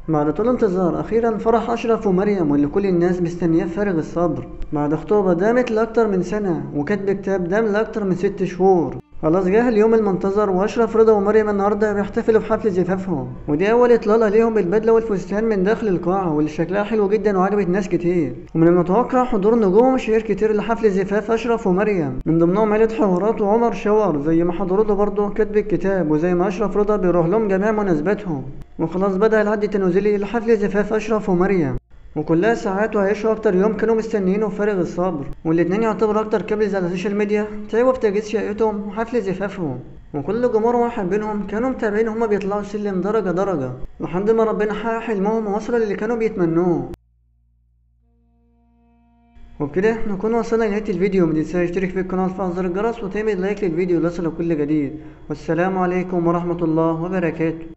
بعد طول انتظار أخيرا فرح أشرف ومريم واللي كل الناس مستنياه بفارغ الصبر بعد خطوبة دامت لأكتر من سنة وكتب كتاب دام لأكتر من ست شهور خلاص جه اليوم المنتظر واشرف رضا ومريم النهارده بيحتفلوا بحفل زفافهم ودي اول اطلاله ليهم بالبدله والفستان من داخل القاعه واللي شكلها حلو جدا وعجبت ناس كتير ومن المتوقع حضور نجوم ومشاهير كتير لحفل زفاف اشرف ومريم من ضمنهم عيله حوارات وعمر شاور زي ما حضروا له برضه كاتب الكتاب وزي ما اشرف رضا بيروح لهم جميع مناسباتهم وخلاص بدا العد التنازلي لحفل زفاف اشرف ومريم وكلها ساعات وهيعيشوا اكتر يوم كانوا مستنيينه بفارغ الصبر والاتنين يعتبروا اكتر كابلز على السوشيال ميديا تعبوا في تجهيز شقتهم وحفل زفافهم وكل جمهورهم وحابينهم كانوا متابعين هما بيطلعوا السلم درجة درجة لحد ما ربنا حقق حلمهم ووصلوا للي كانوا بيتمنوه وبكده نكون وصلنا لنهاية الفيديو متنساش تشترك في القناة وتفعل زر الجرس وتعمل لايك للفيديو ليصلك كل جديد والسلام عليكم ورحمة الله وبركاته